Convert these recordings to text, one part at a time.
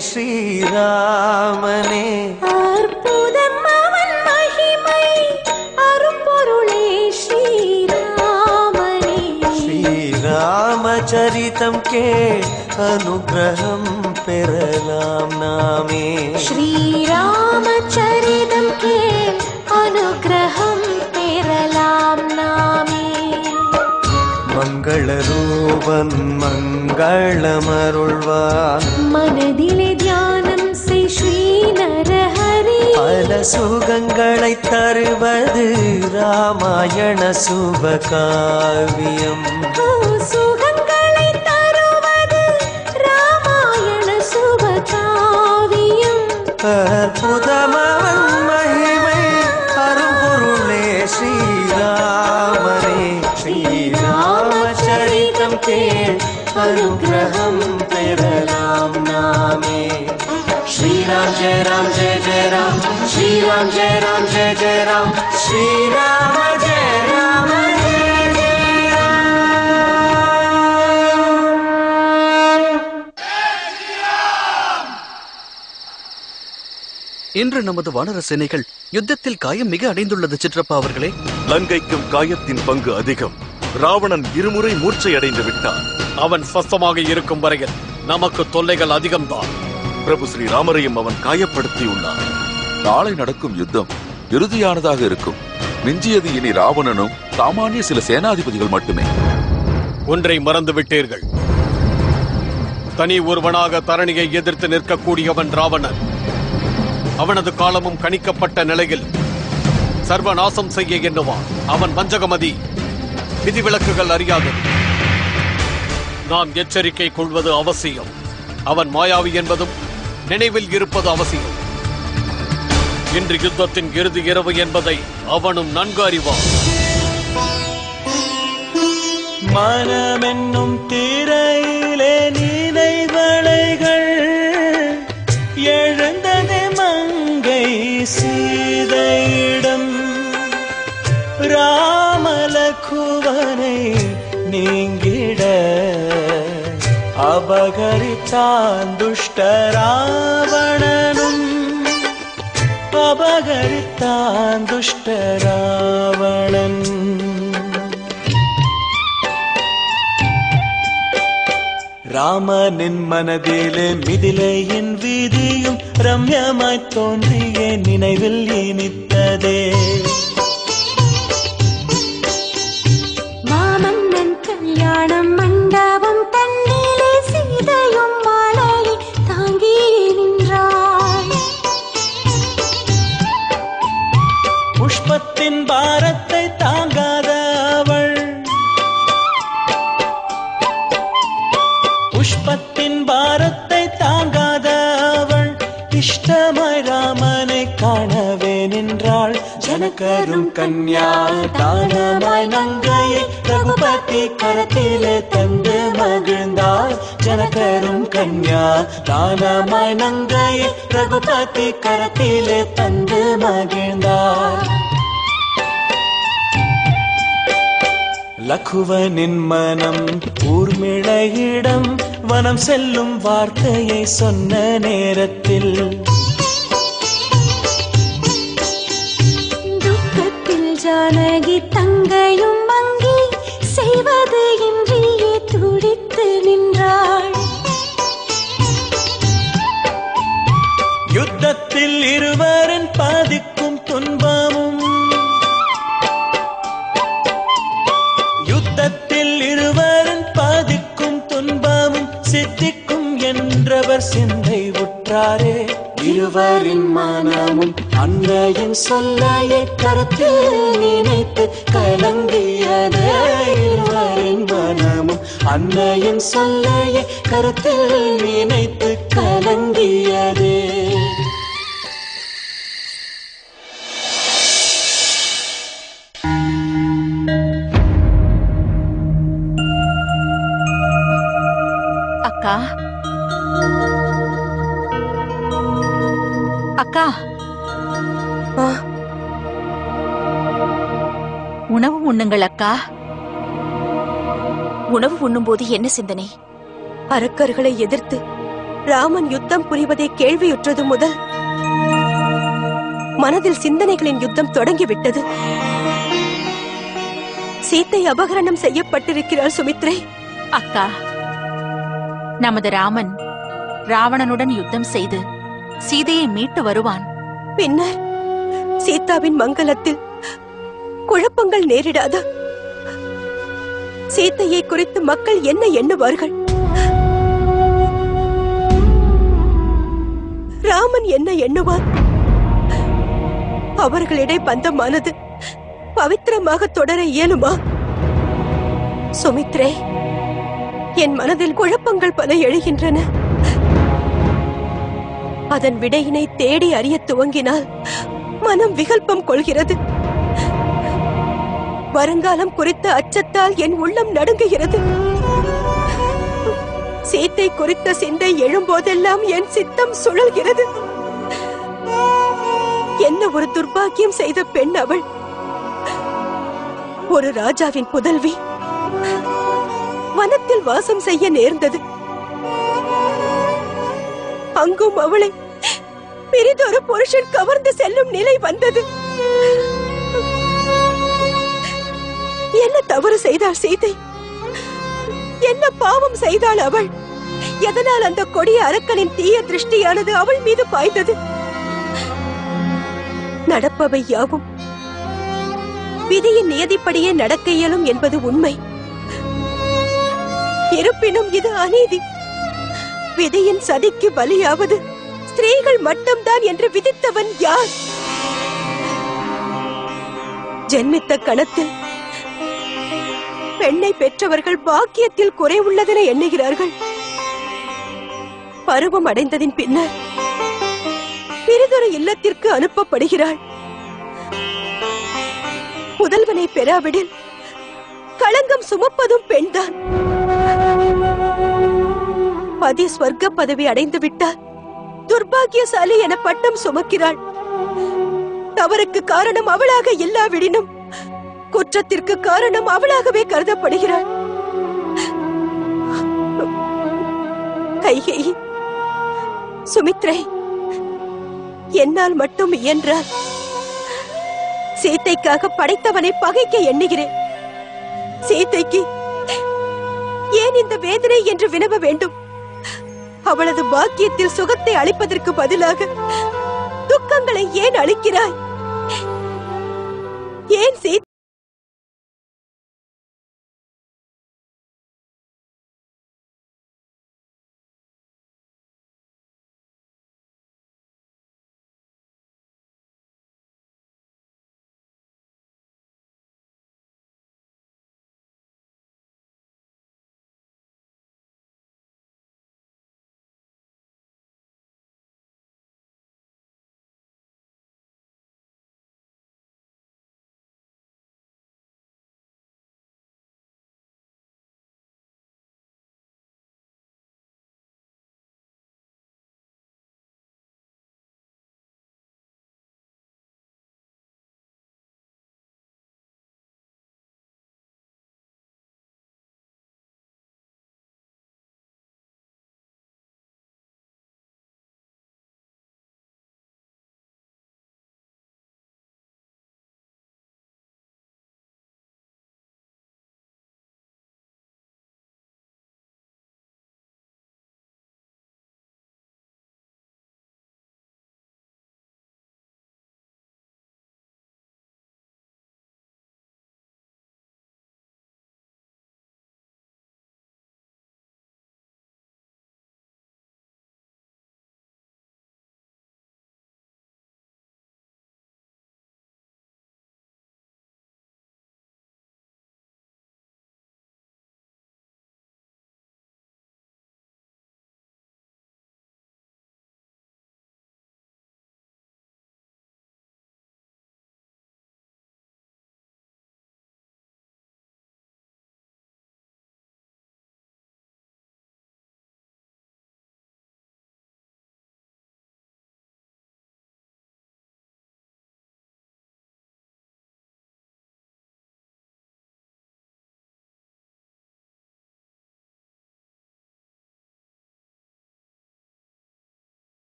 ஸ்ரீராமனே அற்புதம் அவன் மகிமை அரும்பொருளே ஸ்ரீராமனே ஸ்ரீராமச்சரிதம் கே அனுகிரகம் பெறலாம் நாமே ஸ்ரீராமச்சரிதம் கேள் அனுகிரகம் பெறலாம் நாமே மங்கள ரூபன் மங்களமருள்வான் மனதிலே தியானம் செய் ஸ்ரீ நரஹரி பல சுகங்களை தருவது ராமாயண சுபகாவியம் ஓ, சுகங்களை தருவது ராமாயண சுபகாவியம் அற்புதமவன் மகிமை அரும்பொருளே ஸ்ரீராமனே ஸ்ரீராமச்சரிதம் கேள் அனுகிரகம் பெறலாம் நாமே ஸ்ரீராம் ஜெய ராம் ஜெய ஜெய ராம் ஸ்ரீராம் ஜெய ராம் ஜெய ஜெய ராம் ஸ்ரீராம ஜெய ராம ஜெய ஜெய ராம் இன்று நமது வானர சேனைகள் யுத்தத்தில் காயம் மிக அடைந்துள்ளது சிற்றப்பா அவர்களே லங்கைக்கும் காயத்தின் பங்கு அதிகம் ராவணன் இருமுறை மூர்ச்சையடைந்து விட்டான் அவன் ஸ்வஸ்தமாக இருக்கும் வரையில் நமக்கு தொல்லைகள் அதிகம்தான் பிரபு ஸ்ரீராமரையும் அவன் காயப்படுத்தியுள்ளான் நாளை நடக்கும் யுத்தம் இறுதியானதாக இருக்கும் மிஞ்சியது இனி ராவணனும் சாமானிய சில சேனாதிபதிகள் மட்டுமே ஒன்றை மறந்து விட்டீர்கள் தனி ஒருவனாக தரணியை எதிர்த்து நிற்கக்கூடியவன் ராவணன் அவனது காலமும் கணிக்கப்பட்ட நிலையில் சர்வநாசம் செய்ய எண்ணுவான் அவன் வஞ்சகமதி விதிவிலக்குகள் அறியாது நாம் எச்சரிக்கை கொள்வது அவசியம் அவன் மாயாவி என்பதும் நினைவில் இருப்பது அவசியம் இன்று யுத்தத்தின் இறுதி இரவு என்பதை அவனும் நன்கு அறிவான் மனமென்னும் திரையிலே நினைவலைகள் எழுந்தது மங்கை சீதையிடம் ராமலக்குவனை நீங்கிட அபகரித்தான் துஷ்ட ராவணனும் அபகரித்தான் துஷ்ட ராவணன் ராமனின் மனதிலே மிதிலையின் வீதியும் ரம்யமாய் தோன்றிய நினைவில் இனித்ததே மாமன்னன் கல்யாணம் மண்டபம் தன்னிலே சீதையும் மாலையை தாங்கி நின்றாள் புஷ்பத்தின் பாரத்தை தாங்காத அவள் புஷ்பத்தின் பாரத்தை தாங்காத அவள் இஷ்டமாய் ராமனை காணவே நின்றாள் ஜனகரும் கன்யா தானமாய் நங்கையை ரகுபதி கரத்திலே தந்து மகிழ்ந்தாள் ஜனகரும் கன்யா தானமாய் நங்கையை ரகுபதி கரத்திலே தந்து மகிழ்ந்தாள் லக்குவனின் மனம் ஊர்மிளையிடம் வனம் செல்லும் வார்த்தையை சொன்ன நேரத்தில் துக்கத்தில் ஜானகி தங்கையும் மங்கி செய்வது இன்றியே துடித்து நின்றாள் யுத்தத்தில் இருவரின் பாதிக்கும் துன்பமும் யுத்தத்தில் இருவரின் பாதிக்கும் துன்பமும் சித்திக்கும் என்றவர் சிந்தை உற்றாரே இருவரின் மனமும் அன்னையின் சொல்லையே கருத்தில் நினைத்து கலங்கியதே இருவரின் மனமும் அன்னையின் சொல்லையே கருத்தில் நினைத்து கலங்கியதே அக்கா அக்கா உணவு உண்ணுங்கள் அக்கா உணவு உண்ணும்போது என்ன சிந்தனை அரக்கர்களை எதிர்த்து ராமன் யுத்தம் புரிவதை கேள்வியுற்றது முதல் மனதில் சிந்தனைகளின் யுத்தம் தொடங்கிவிட்டது சீத்தை அபகரணம் செய்யப்பட்டிருக்கிறாள் சுமித்ரை அக்கா நமது ராமன் ராவணனுடன் யுத்தம் செய்து சீதையை மீட்டு வருவான் பின்னர் சீதாவின் மங்களத்தில் குழப்பங்கள் நேரிடாதா சீத்தையை குறித்து மக்கள் என்ன எண்ணுவார்கள் ராமன் என்ன எண்ணுவார் அவர்களிடை பந்தமானது பவித்திரமாக தொடர இயலுமா சுமித்ரே என் மனதில் குழப்பங்கள் பல எழுகின்றன அதன் விடையினை தேடி அறியத் துவங்கினால் மனம் விகல்பம் கொள்கிறது வருங்காலம் குறித்த அச்சத்தால் என் உள்ளம் நடுங்குகிறது சீத்தை குறித்த சிந்தை எழும்போதெல்லாம் என் சித்தம் சுழல்கிறது என்ன ஒரு துர்பாக்கியம் செய்த பெண் அவள் ஒரு ராஜாவின் புதல்வி வனத்தில் வாசம் செய்ய நேர்ந்தது அங்கும் அவளை பிரிதொரு புருஷன் கவர்ந்து செல்லும் நிலை வந்தது என்ன தவறு செய்தாள் சீதை என்ன பாவம் செய்தாள் அவள் எதனால் அந்த கொடிய அரக்கனின் தீய திருஷ்டியானது அவள் மீது பாய்ந்தது நடப்பவை யாவும் விதியின் நியதிப்படியே நடக்க இயலும் என்பது உண்மை இருப்பினும் இது அநீதி விதியின் சதிக்கு பலியாவது ஸ்திரீகள் மட்டும்தான் என்று விதித்தவன் யார் ஜென்மித்த கணத்தில் பெண்ணை பெற்றவர்கள் பாக்கியத்தில் குறை உள்ளதென எண்ணுகிறார்கள் பருவம் அடைந்ததின் பின்னர் பிரிதொரு இல்லத்திற்கு அனுப்பப்படுகிறாள் புதல்வனை பெறாவிடில் களங்கம் சுமப்பதும் பெண்தான் பதி ஸ்வர்க்க பதவி அடைந்து விட்டார் துர்பாகியசாலி என பட்டம் சுமக்கிறாள் தவறுக்கு காரணம் அவளாக இல்லாவிடினும் குற்றத்திற்கு காரணம் அவளாகவே கருதப்படுகிறாள் கைகேயி சுமித்ரை என்னால் மட்டும் இயன்றால் சீத்தைக்காக படைத்தவனை பகைக்க எண்ணுகிறேன் சீத்தைக்கு ஏன் இந்த வேதனை என்று வினவ வேண்டும் அவளது பாக்கியத்தில் சுகத்தை அளிப்பதற்கு பதிலாக துக்கங்களை ஏன் அளிக்கிறாய் ஏன் சீ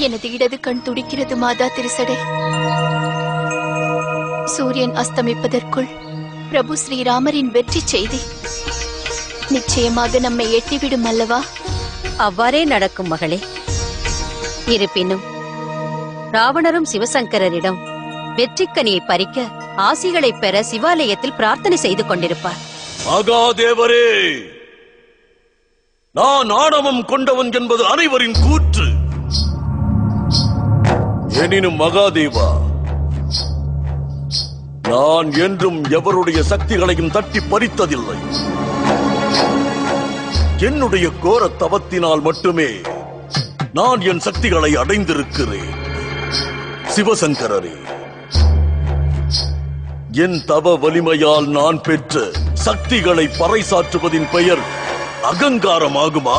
எனது இடது கண் துடிக்கிறது மாதா திருசடை சூரியன் அஸ்தமிப்பதற்குள் பிரபு ஸ்ரீராமரின் வெற்றி செய்தி நிச்சயமாக நம்மை எட்டிவிடும் அல்லவா அவ்வாறே நடக்கும் மகளே இருப்பினும் ராவணரும் சிவசங்கரரிடம் வெற்றிக்கனியை பறிக்க ஆசிகளை பெற சிவாலயத்தில் பிரார்த்தனை செய்து கொண்டிருப்பார் மகாதேவரே நான் ஆணவம் கொண்டவன் என்பது அனைவரின் கூற்று எனினும் மகாதேவா நான் என்றும் எவருடைய சக்திகளையும் தட்டி பறித்ததில்லை என்னுடைய கோர தவத்தினால் மட்டுமே நான் என் சக்திகளை அடைந்திருக்கிறேன் சிவசங்கரரே என் தவ வலிமையால் நான் பெற்ற சக்திகளை பறைசாற்றுவதின் பெயர் அகங்காரமாகுமா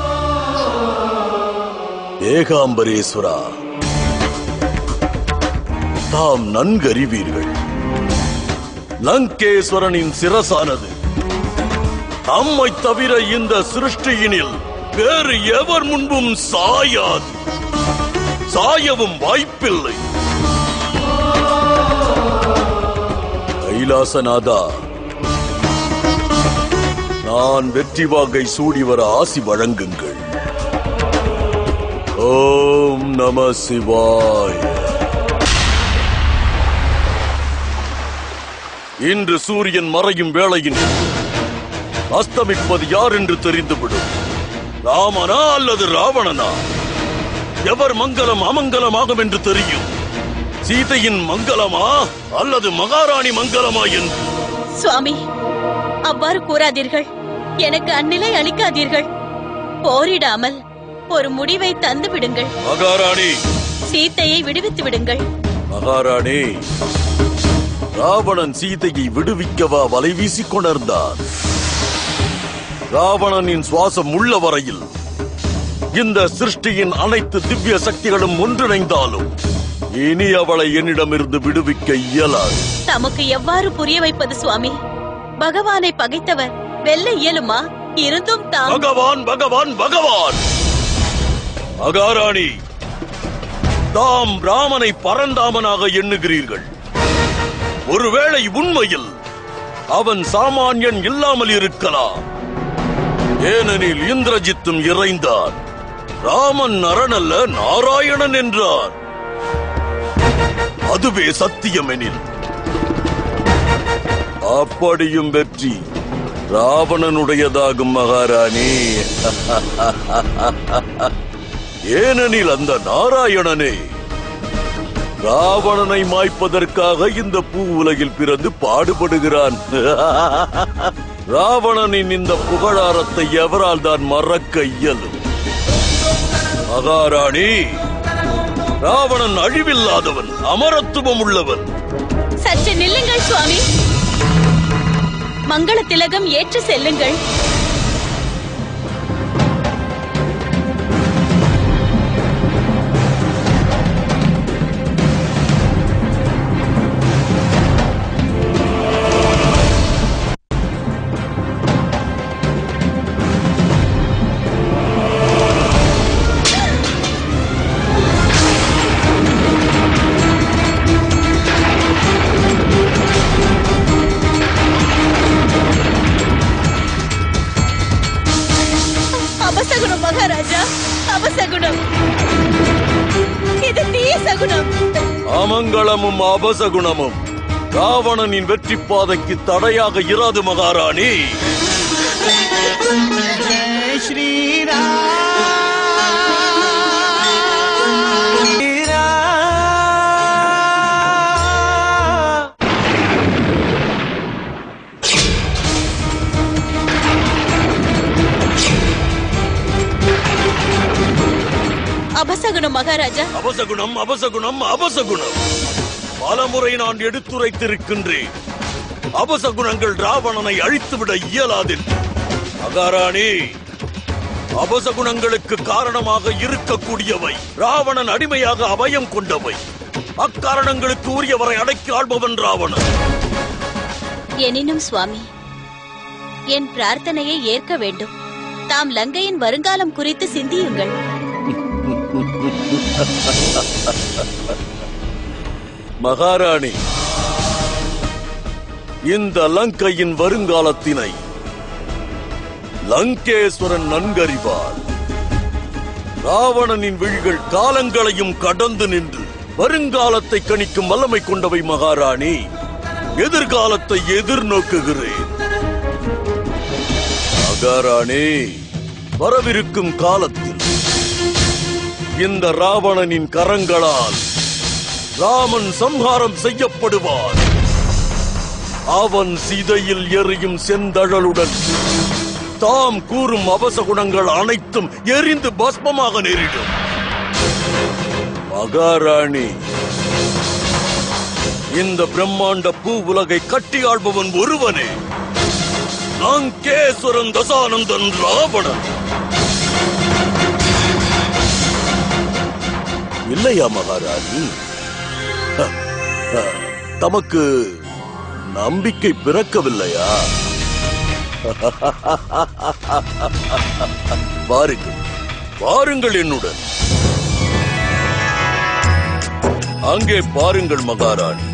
ஏகாம்பரேஸ்வரா தாம் நன்கறிவீர்கள் லங்கேஸ்வரனின் சிரசானது நம்மை தவிர இந்த சிருஷ்டியினில் வேறு எவர் முன்பும் சாயாது சாயவும் வாய்ப்பில்லை கைலாசநாதா நான் வெற்றி வாகை சூடி வர ஆசி வழங்குங்கள் ஓம் நம சிவாய் இன்று சூரியன் மறையும் வேளையின் அஸ்தமிப்பது யார் என்று தெரிந்துவிடும் ராமனா அல்லது ராவணனா எவர் மங்களம் அமங்கலமாகும் என்று தெரியும் சீதையின் மங்களமா அல்லது மகாராணி மங்களமா என்று சுவாமி அவ்வாறு கூறாதீர்கள் எனக்கு அந்நிலை அளிக்காதீர்கள் போரிடாமல் ஒரு முடிவை தந்து விடுங்கள் மகாராணி சீத்தையை விடுவித்து விடுங்கள் மகாராணி ராவணன் சீதையை விடுவிக்கவா வலை வீசிக் கொணர்ந்தார் ராவணனின் சுவாசம் உள்ள வரையில் இந்த சிருஷ்டியின் அனைத்து திவ்ய சக்திகளும் ஒன்றிணைந்தாலும் இனி அவளை என்னிடமிருந்து விடுவிக்க இயலாது தமக்கு எவ்வாறு புரிய வைப்பது சுவாமி பகவானை பகைத்தவர் வெல்ல இயலுமா இருந்தும் தாம் பகவான் பகவான் பகவான் மகாராணி தாம் ராமனை பரந்தாமனாக எண்ணுகிறீர்கள் ஒருவேளை உண்மையில் அவன் சாமானியன் இல்லாமல் இருக்கலாம் ஏனெனில் இந்திரஜித்தும் இறைந்தான் ராமன் நரனல்ல நாராயணன் என்றார் அதுவே சத்தியமெனில் அப்படியும் வெற்றி ராவணனுடையதாகும் மகாராணி ஏனெனில் அந்த நாராயணனே ராவணனை மாய்ப்பதற்காக இந்த பூ உலகில் பிறந்து பாடுபடுகிறான் ராவணனின் இந்த புகழாரத்தை எவரால் தான் மறக்க இயலும் மகாராணி ராவணன் அழிவில்லாதவன் அமரத்துவம் உள்ளவன் சற்று நில்லுங்கள் சுவாமி மங்கள திலகம் ஏற்று செல்லுங்கள் அபசகுணம் மகாராஜா அபசகுணம் இது தீய சகுனம் அமங்கலமும் அபசகுணமும் ராவணனின் வெற்றி பாதைக்கு தடையாக இராது மகாராணி அபசகுணம் மகாராஜா அபசகுணம் அபசகுணம் அபசகுணம் பலமுறை நான் எடுத்துரைத்திருக்கின்றேன் அபசகுணங்கள் ராவணனை அழித்துவிட இயலாது மகாராணி அபசகுணங்களுக்கு காரணமாக இருக்கக்கூடியவை ராவணன் அடிமையாக அபயம் கொண்டவை அக்காரணங்களுக்கு உரியவரை அடக்கி ஆள்பவன் ராவணன் எனினும் சுவாமி என் பிரார்த்தனையை ஏற்க வேண்டும் தாம் லங்கையின் வருங்காலம் குறித்து சிந்தியுங்கள் மகாராணி இந்த லங்கையின் வருங்காலத்தினை லங்கேஸ்வரன் நன்கறிவார் ராவணனின் விழிகள் காலங்களையும் கடந்து நின்று வருங்காலத்தை கணிக்கும் வல்லமை கொண்டவை மகாராணி எதிர்காலத்தை எதிர்நோக்குகிறேன் மகாராணி வரவிருக்கும் காலத்தில் இந்த ராவணனின் கரங்களால் ராமன் சம்ஹாரம் செய்யப்படுவான் அவன் சிதையில் எரியும் செந்தழலுடன் தாம் கூறும் அவசகுணங்கள் அனைத்தும் எரிந்து பஸ்மமாக நேரிடும் மகாராணி இந்த பிரம்மாண்ட பூ உலகை கட்டி ஆள்பவன் ஒருவனே லங்கேஸ்வரன் தசானந்தன் ராவணன் இல்லையா மகாராணி ஹ, ஹ, தமக்கு நம்பிக்கை பிறக்கவில்லையா வாருங்கள் வாருங்கள் என்னுடன் அங்கே பாருங்கள் மகாராணி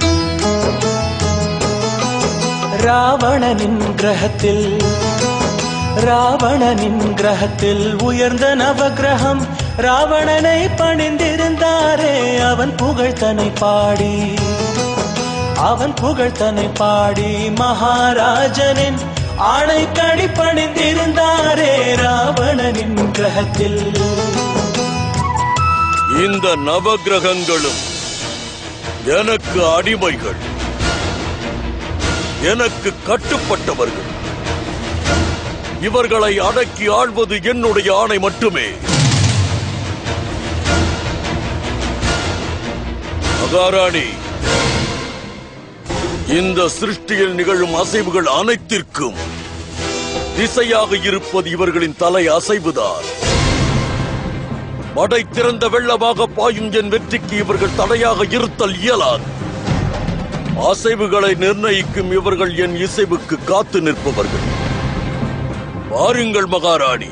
ராவணனின் கிரகத்தில் ராவணனின் கிரகத்தில் உயர்ந்த நவகிரகம் ராவணனை பணிந்திருந்தாரே அவன் புகழ்தனை பாடி அவன் புகழ்தனை பாடி மகாராஜனின் ஆணைக்கடி பணிந்திருந்தாரே ராவணனின் கிரகத்தில் இந்த நவகிரகங்களும் எனக்கு அடிமைகள் எனக்கு கட்டுப்பட்டவர்கள் இவர்களை அடக்கி ஆள்வது என்னுடைய ஆணை மட்டுமே மகாராணி இந்த சிருஷ்டியில் நிகழும் அசைவுகள் அனைத்திற்கும் திசையாக இருப்பது இவர்களின் தலை அசைவுதான் படை திறந்த வெள்ளமாக பாயும் என் வெற்றிக்கு இவர்கள் தடையாக இருத்தல் இயலாது அசைவுகளை நிர்ணயிக்கும் இவர்கள் என் இசைவுக்கு காத்து நிற்பவர்கள் வாருங்கள் மகாராணி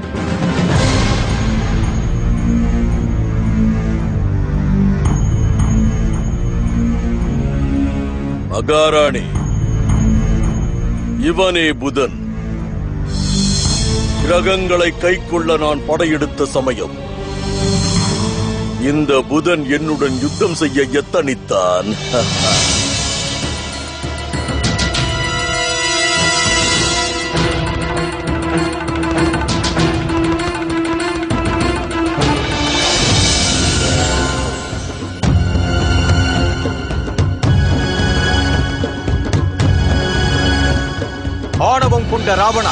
மகாராணி இவனே புதன் கிரகங்களை கைக்கொள்ள நான் படையெடுத்த சமயம் இந்த புதன் என்னுடன் யுத்தம் செய்ய எத்தனித்தான் ஆணவம் கொண்ட ராவணா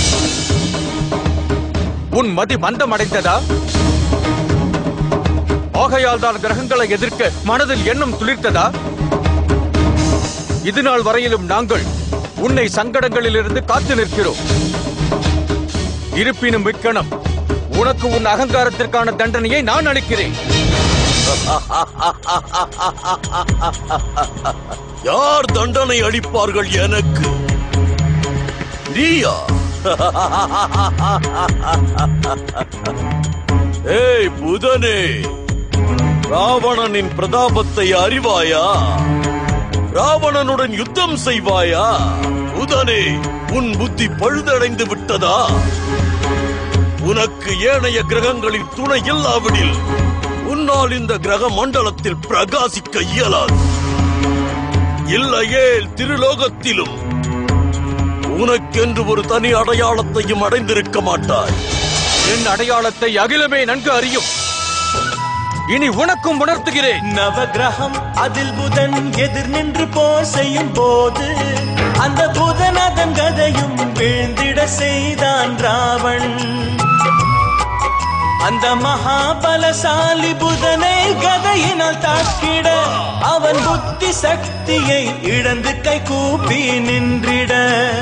உன் மதி மந்தம் அடைந்ததா ஆகையால் தான் கிரகங்களை எதிர்க்க மனதில் எண்ணம் துளிர்த்ததா இது நாள் வரையிலும் நாங்கள் உன்னை சங்கடங்களிலிருந்து காத்து நிற்கிறோம் இருப்பினும் இக்கணம் உனக்கு உன் அகங்காரத்திற்கான தண்டனையை நான் அளிக்கிறேன் யார் தண்டனை அளிப்பார்கள் எனக்கு நீயா ஏய் புதனே ராவணனின் பிரதாபத்தை அறிவாயா ராவணனுடன் யுத்தம் செய்வாயா புதனே உன் புத்தி பழுதடைந்து விட்டதா உனக்கு ஏனைய கிரகங்களின் துணை இல்லாவிடில் உன்னால் இந்த கிரக மண்டலத்தில் பிரகாசிக்க இயலாது இல்லையேல் திருலோகத்திலும் உனக்கென்று ஒரு தனி அடையாளத்தையும் அடைந்திருக்க மாட்டாய் என் அடையாளத்தை அகிலமே நன்கு அறியும் இனி உனக்கும் உணர்த்துகிறேன் நவகிரகம் அதில் புதன் எதிர் நின்று போர் செய்யும் போது அந்த புதன் அதன் கதையும் வீழ்ந்திட செய்தான் ராவன் அந்த மகாபலசாலி புதனை கதையினால் தாக்கிட அவன் புத்தி சக்தியை இழந்து கை கூப்பி நின்றிட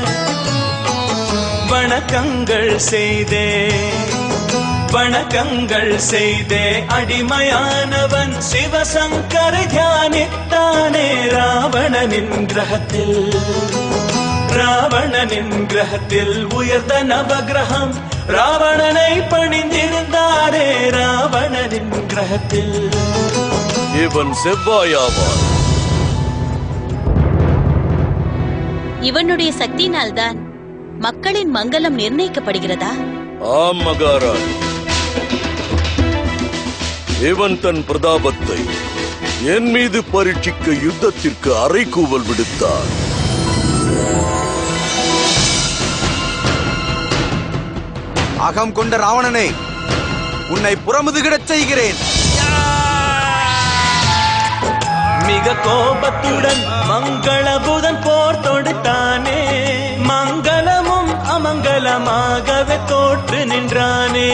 வணக்கங்கள் செய்தே வணக்கங்கள் செய்தே அடிமையானவன் சிவசங்கரை தியானித்தானே ராவணனின் கிரகத்தில் ராவணனின் கிரகத்தில் உயர்ந்த நவகிரகம் ராவணனை பணிந்திருந்தாரே ராவணனின் கிரகத்தில் இவன் செவ்வாயாவான் இவனுடைய சக்தியினால்தான் மக்களின் மங்களம் நிர்ணயிக்கப்படுகிறதா ஆம் மகாராணி இவன் தன் பிரதாபத்தை என் மீது பரீட்சிக்க யுத்தத்திற்கு அறைகூவல் விடுத்தான் அகம் கொண்ட ராவணனை உன்னை புறமுதுகிடச் செய்கிறேன் மிக கோபத்துடன் மங்களபுதன் போர் தொடுத்தானே மங்களமும் அமங்கலமாகவே தோற்று நின்றானே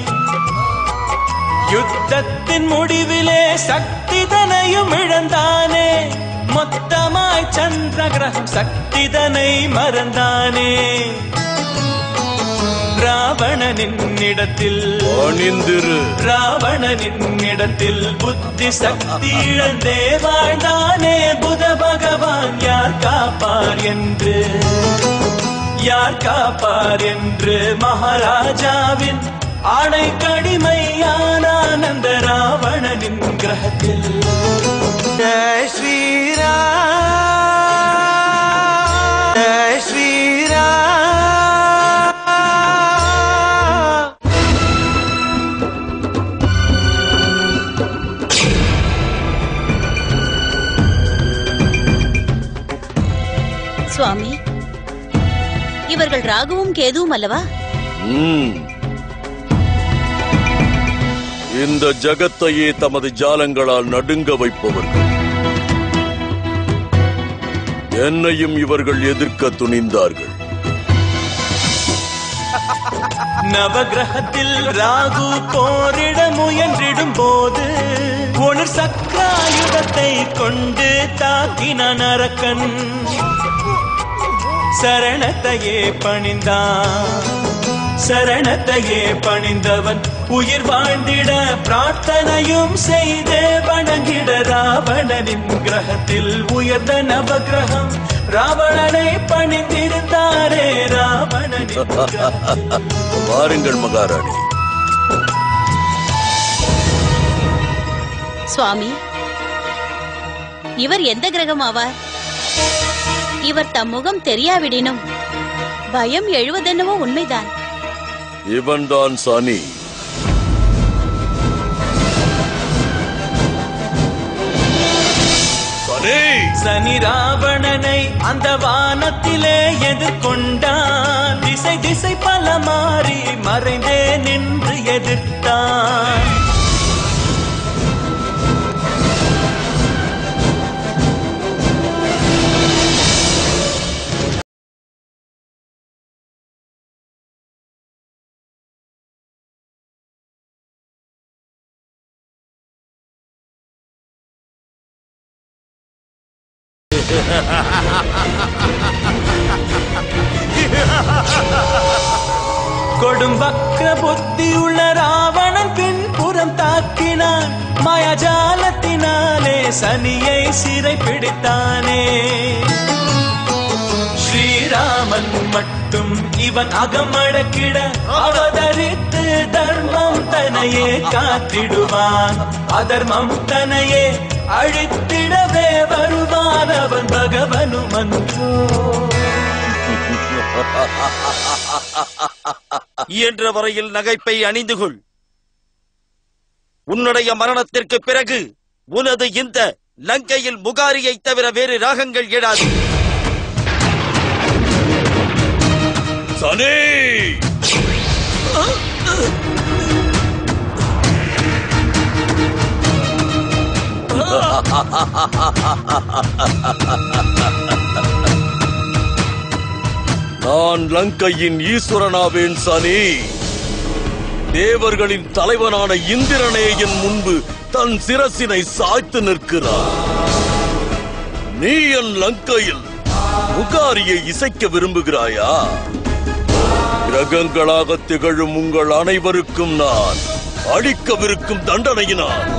யுத்தத்தின் முடிவிலே சக்திதனையும் இழந்தானே மொத்தமாய் சந்திர கிரகம் சக்திதனை மறந்தானே ராவணனின் இடத்தில் அணிந்திரு ராவணனின் இடத்தில் புத்தி சக்தி இழந்தே வாழ்ந்தானே புத பகவான் யார் காப்பார் என்று யார் காப்பார் என்று மகாராஜாவின் ஆணை கடிமையானான் அந்த ராவணனின் கிரகத்தில் ஜெய் ஸ்ரீராம் ஜெய் ஸ்ரீராம் சுவாமி இவர்கள் ராகுவும் கேதுவும் அல்லவா ம். இந்த ஜகத்தையே தமது ஜாலங்களால் நடுங்க வைப்பவர்கள் என்னையும் இவர்கள் எதிர்க்க துணிந்தார்கள் நவகிரகத்தில் ராகு போரிட முயன்றிடும் போது ஒளிர் சக்ராயுதத்தை கொண்டு தாக்கினான் அரக்கன் சரணத்தையே பணிந்தான் சரணத்தையே பணிந்தவன் உயிர் வாழ்ந்திட பிரார்த்தனையும் செய்தே வணங்கிட ராவணனின் கிரகத்தில் உயர்ந்த நவகிரகம் ராவணனை பணிந்திருந்தாரே ராவணனின் கிரகத்தில். வாருங்கள் மகாராணி சுவாமி இவர் எந்த கிரகம் ஆவார் இவர் தம் முகம் தெரியாவிடினும் பயம் எழுவதென்னவோ உண்மைதான் இவன்தான் சனி சனி சனி ராவணனை அந்த வானத்திலே எதிர்கொண்டான் திசை திசை பல மாறி மறைந்தே நின்று எதிர்த்தான் கொடும் வக்ர புத்தியுள்ள ராவணன் பின்புறம் தாக்கினான் மாயாஜாலத்தினாலே சனியை சிறை பிடித்தானே ஸ்ரீராமன் மட்டும் இவன் அகமடக்கிட அவதரித்து தர்மம் தனையே காத்திடுவான் அதர்மம் தனையே அழித்திடவே வருவான் அவன் பகவனுமன்றோ இயன்ற வரையில் நகைப்பை அணிந்து கொள் உன்னுடைய மரணத்திற்கு பிறகு உனது இந்த லங்கையில் முகாரியை தவிர வேறு ராகங்கள் எழாது சனி நான் லங்கையின் ஈஸ்வரனாவேன் சனி தேவர்களின் தலைவனான இந்திரனே என் முன்பு தன் சிரசினை சாய்த்து நிற்கிறான் நீ என் லங்கையில் முகாரியை இசைக்க விரும்புகிறாயா கிரகங்களாக திகழும் உங்கள் அனைவருக்கும் நான் அளிக்கவிருக்கும் தண்டனையினால்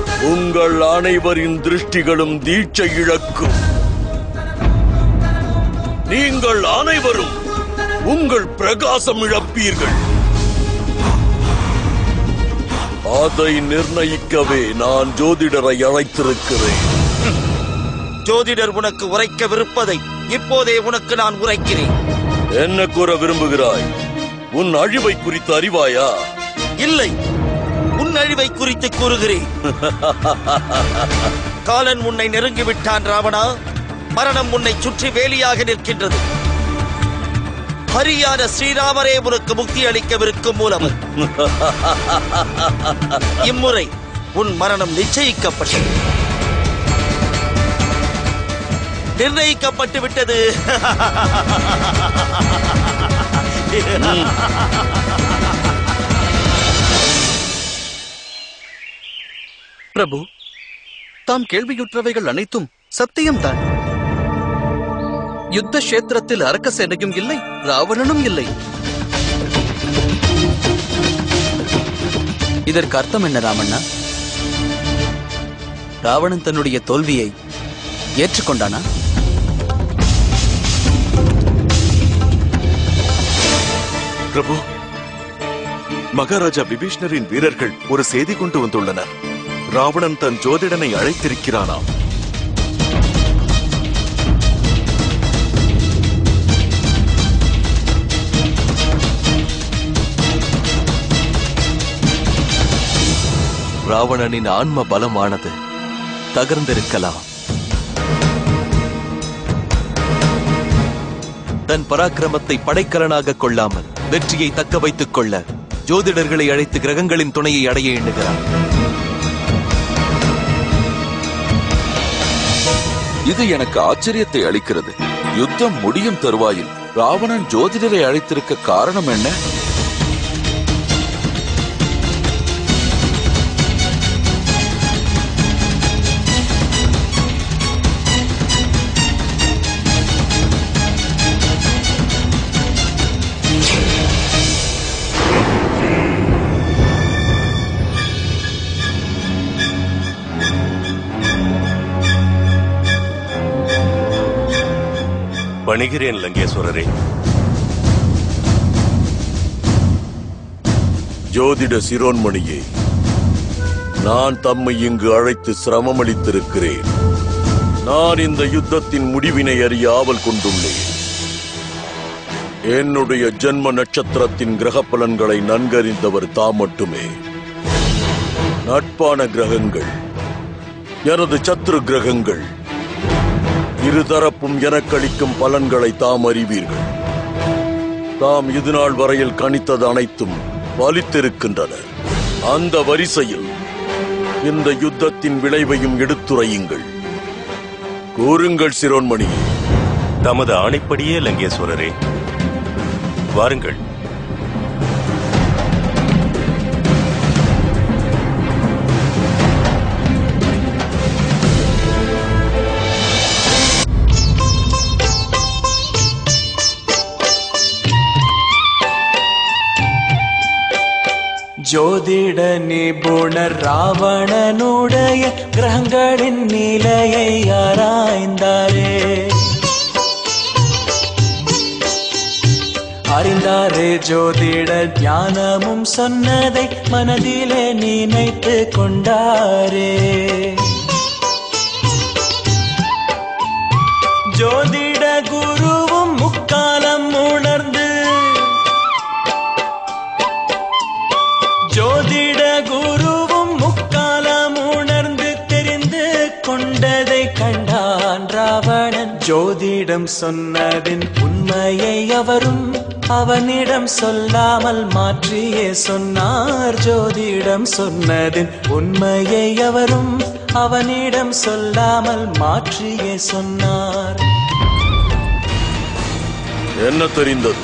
உங்கள் அனைவரின் திருஷ்டிகளும் தீட்சை இழக்கும் நீங்கள் அனைவரும் உங்கள் பிரகாசம் இழப்பீர்கள் அதை நிர்ணயிக்கவே நான் ஜோதிடரை அழைத்திருக்கிறேன் ஜோதிடர் உனக்கு உரைக்கவிருப்பதை இப்போதே உனக்கு நான் உரைக்கிறேன் என்ன கூற விரும்புகிறாய் உன் அழிவை குறித்து அறிவாயா இல்லை உன் அழிவை குறித்து கூறுகிறேன் காலன் உன்னை நெருங்கிவிட்டான் ராவணா மரணம் உன்னை சுற்றி வேலியாக நிற்கின்றது ஹரியான ஸ்ரீராமரே உனக்கு முக்தி அளிக்கவிருக்கும் மூலம் இம்முறை உன் மரணம் நிச்சயிக்கப்பட்டது நிர்ணயிக்கப்பட்டு விட்டது பிரபு தாம் கேள்வியுற்றவைகள் அனைத்தும் சத்தியம்தான் யுத்த கஷேத்திரத்தில் அரக்க சேனையும் இல்லை ராவணனும் இல்லை இதற்கு அர்த்தம் என்ன ராமண்ணா ராவணன் தன்னுடைய தோல்வியை ஏற்றுக்கொண்டானா பிரபு மகாராஜா விபீஷ்ணரின் வீரர்கள் ஒரு செய்தி கொண்டு வந்துள்ளனர் ராவணன் தன் ஜோதிடனை அழைத்திருக்கிறானாம் ராவணனின் ஆன்ம பலமானது தகர்ந்திருக்கலாம் தன் பராக்கிரமத்தை படைக்கலனாக கொள்ளாமல் வெற்றியை தக்க வைத்துக் கொள்ள ஜோதிடர்களை அழைத்து கிரகங்களின் துணையை அடைய எண்ணுகிறார் இது எனக்கு ஆச்சரியத்தை அளிக்கிறது யுத்தம் முடியும் தருவாயில் ராவணன் ஜோதிடரை அழைத்திருக்க காரணம் என்ன பணிகிறேன் லங்கேஸ்வரரே ஜோதிட சிரோன்மணியே நான் தம்மை இங்கு அழைத்து சிரமமளித்திருக்கிறேன் நான் இந்த யுத்தத்தின் முடிவினை அறிய ஆவல் கொண்டுள்ளேன் என்னுடைய ஜென்ம நட்சத்திரத்தின் கிரக பலன்களை நன்கறிந்தவர் தாம் மட்டுமே நட்பான கிரகங்கள் எனது சத்ரு கிரகங்கள் இருதரப்பும் எனக்களிக்கும் பலன்களை தாம் அறிவீர்கள் தாம் இதுநாள் வரையில் கணித்தது அனைத்தும் பலித்திருக்கின்றன அந்த வரிசையில் இந்த யுத்தத்தின் விளைவையும் எடுத்துரையுங்கள் கூறுங்கள் சிரோன்மணி தமது ஆணைப்படியே லங்கேஸ்வரரே வாருங்கள் ஜோதிட நிபுணர் ராவணனுடைய கிரகங்களின் நிலையை ஆராய்ந்தாரே அறிந்தாரே ஜோதிட ஞானமும் சொன்னதை மனதிலே நினைத்து கொண்டாரே ஜோதிட குருவும் முக்காலம் உணர்ந்து ஜோதிட குருவும் முக்காலம் உணர்ந்து தெரிந்து கொண்டதை கண்டான் ராவணன் ஜோதிடம் சொன்னதின் உண்மையை அவரும் அவனிடம் சொல்லாமல் மாற்றியே சொன்னார் ஜோதிடம் சொன்னதின் உண்மையை அவரும் அவனிடம் சொல்லாமல் மாற்றியே சொன்னார் என்ன தெரிந்தது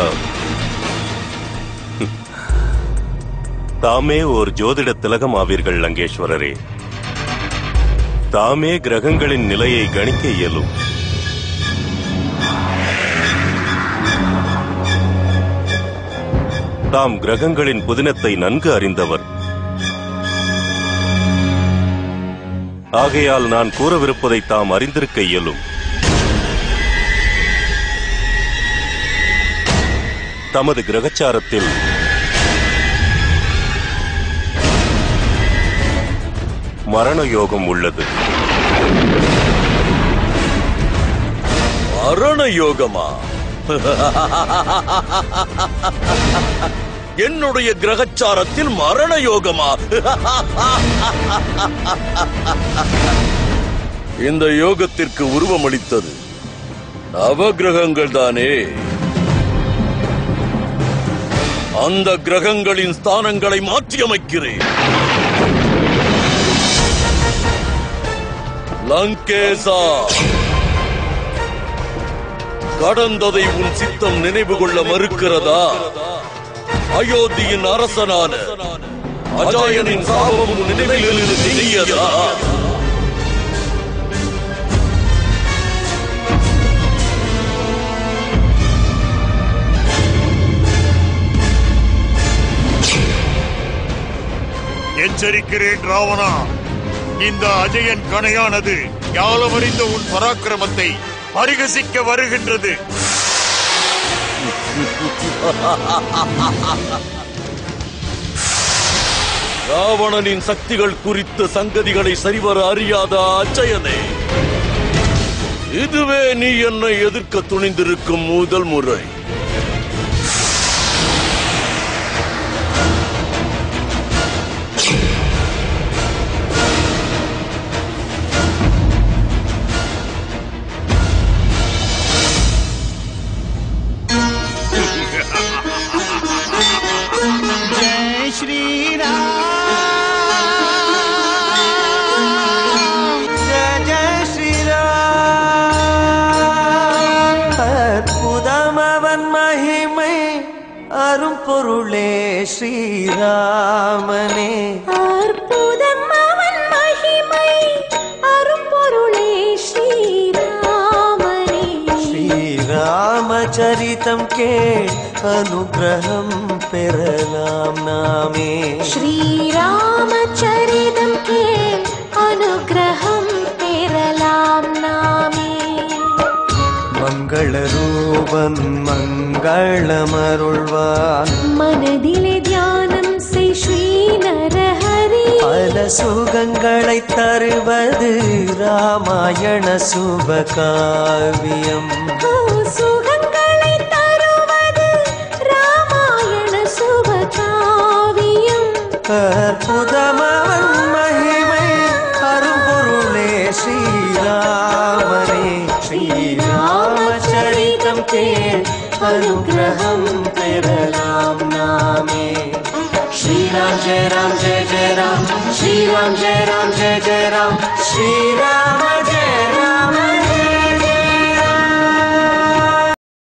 தாமே ஓர் ஜோதிட திலகம் ஆவீர்கள் லங்கேஸ்வரரே தாமே கிரகங்களின் நிலையை கணிக்க இயலும் தாம் கிரகங்களின் புதினத்தை நன்கு அறிந்தவர் ஆகையால் நான் கூறவிருப்பதை தாம் அறிந்திருக்க இயலும் தமது கிரகச்சாரத்தில் மரண யோகம் உள்ளது மரண யோகமா என்னுடைய கிரகச்சாரத்தில் மரண யோகமா இந்த யோகத்திற்கு உருவமளித்தது நவகிரகங்கள் தானே அந்த கிரகங்களின் ஸ்தானங்களை மாற்றியமைக்கிறேன் லங்கேசா கடந்ததை உன் சித்தம் நினைவு கொள்ள மறுக்கிறதா அயோத்தியின் அரசனான அஜாயனின் சாபம் உன் நினைவில் இருந்து நீங்கியதா எச்சரிக்கிறேன் ராவணா இந்த அஜயன் கணையானது ஞாலமறிந்த உன் பராக்கிரமத்தை பரிகசிக்க வருகின்றது ராவணனின் சக்திகள் குறித்த சங்கதிகளை சரிவர அறியாத அஜயனே இதுவே நீ என்னை எதிர்க்க துணிந்திருக்கும் முதல் முறை जय श्री राम जय जय श्री राम அற்புதம் அவன் மகிமை அரும் பொருளே ஸ்ரீராமனே அற்புதம் அவன் மகிமை அரும்பொருளே ஸ்ரீராமனே ஸ்ரீராமச்சரிதம் கே அனுகிரகம் பெறலாம் நாமே ஸ்ரீராமச்சரிதம் கேள் அனுகிரகம் பெறலாம் நாமே மங்கள ரூபன் மங்களமருள்வான் மனதிலே தியானம் செய் ஸ்ரீ நரஹரி பல சுகங்களை தருவது ராமாயண சுபகாவியம் ஓ, சுகங்களை தருவது ராமாயண சுபகாவியம் அற்புதமவன் மகிமை அரும்பொருளே ஸ்ரீராமனே ஸ்ரீராமச்சரிதம் கேள் அனுகிரகம் பெறலாம் நாமே श्रीराम जय राम जय जय राम श्रीराम जय राम जय जय राम श्रीराम